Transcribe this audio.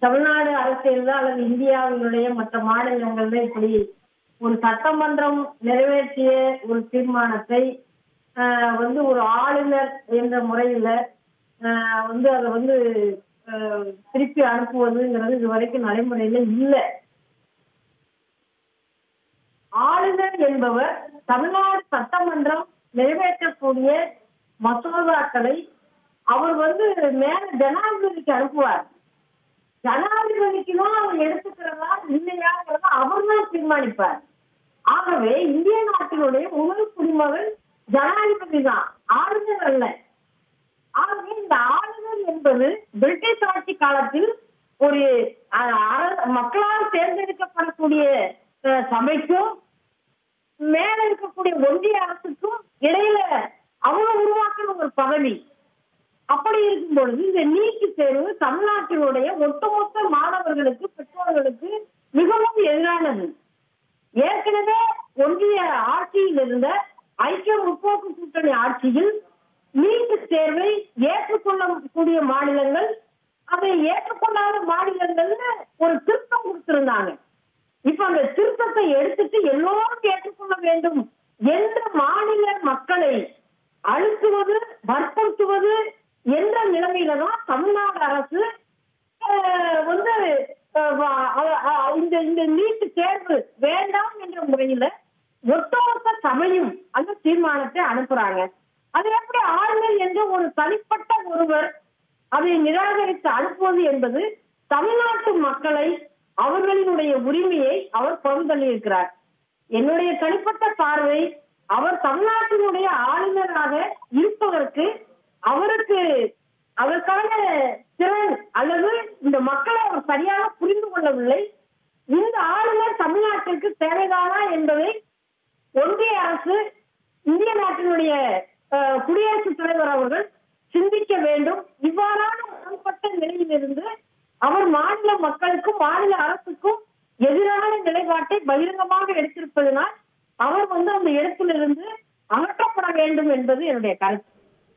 தமிழ்நாடு அரசியல் அல்லது இந்தியாவினுடைய மற்ற மாநிலங்கள்ல இப்படி ஒரு சட்டமன்றம் நிறைவேற்றிய ஒரு தீர்மானத்தை ஆஹ், வந்து ஒரு ஆளுநர் என்ற முறையில ஆஹ், வந்து அதை வந்து ஆஹ், திருப்பி அனுப்புவதுங்கிறது இது வரைக்கும் நடைமுறையில இல்லை ஆளுநர் என்பவர் தமிழ்நாடு சட்டமன்றம் நிறைவேற்றக்கூடிய மசோதாக்களை அவர் வந்து மேல ஜனாதிபதிக்கு அனுப்புவார் ஜனாதிபதிக்கு தான் அவர் எடுத்துக்கிறதா இல்லையாங்கிறத அவர் தான் தீர்மானிப்பார் ஆகவே இந்திய நாட்டினுடைய முதல் குடிமகன் ஜனாதிபதி தான் ஆளுநர் அல்ல ஆகவே இந்த ஆளுநர் என்பது பிரிட்டிஷ் ஆட்சி காலத்தில் ஒரு அஹ், அர- மக்களால் தேர்ந்தெடுக்கப்படக்கூடிய அஹ், சபைக்கும் மேல இருக்கக்கூடிய ஒன்றிய அரசுக்கும் இடையில அவங்க உருவாக்கின ஒரு பதவி அப்படி இருக்கும் பொழுது இந்த நீட்டு தேர்வு தமிழ்நாட்டினுடைய ஒட்டுமொத்த மாணவர்களுக்கு பெற்றோர்களுக்கு மிகவும் எதிரானது ஏற்கனவே ஒன்றிய ஆட்சியில் இருந்த ஐக்கிய முற்போக்கு கூட்டணி ஆட்சியில் நீட்டு தேர்வை ஏற்றுக்கொள்ளக்கூடிய மாநிலங்கள் அதை ஏற்றுக்கொள்ளாத மாநிலங்கள்னு ஒரு திருத்தம் கொடுத்திருந்தாங்க இப்ப அந்த திருத்தத்தை எடுத்துட்டு எல்லோரும் ஏற்றுக்கொள்ள வேண்டும் என்ற மாநில மக்களை அழுத்துவது வற்புறுத்துவது என்ற நிலைமையில தான் தமிழ்நாடு அரசு அஹ், வந்து அஹ், வ- அ- அ- இந்த இந்த நீட்டு தேர்வு வேண்டாம் என்ற முறையில ஒட்டுமொத்த சபையும் அந்த தீர்மானத்தை அனுப்புறாங்க அது எப்படி ஆளுநர் என்ற ஒரு தனிப்பட்ட ஒருவர் அதை நிராகரித்து அனுப்புவது என்பது தமிழ்நாட்டு மக்களை அவர்களினுடைய உரிமையை அவர் பகுதள்ளியிருக்கிறார் என்னுடைய தனிப்பட்ட பார்வை அவர் தமிழ்நாட்டினுடைய ஆளுநராக இருப்பதற்கு அவருக்கு அதற்கான திறன் அல்லது இந்த மக்களை அவர் சரியாக புரிந்து கொள்ளவில்லை இந்த ஆளுநர் தமிழ்நாட்டிற்கு தேவைதானா என்பதை ஒன்றிய அரசு இந்திய நாட்டினுடைய அஹ், குடியரசுத் தலைவர் அவர்கள் சிந்திக்க வேண்டும் இவ்வாறான முரண்பட்ட நிலையிலிருந்து அவர் மாநில மக்களுக்கும் மாநில அரசுக்கும் எதிரான நிலைப்பாட்டை பகிரங்கமாக எடுத்திருப்பதனால் அவர் வந்து அந்த இடத்திலிருந்து அகற்றப்பட வேண்டும் என்பது என்னுடைய கருத்து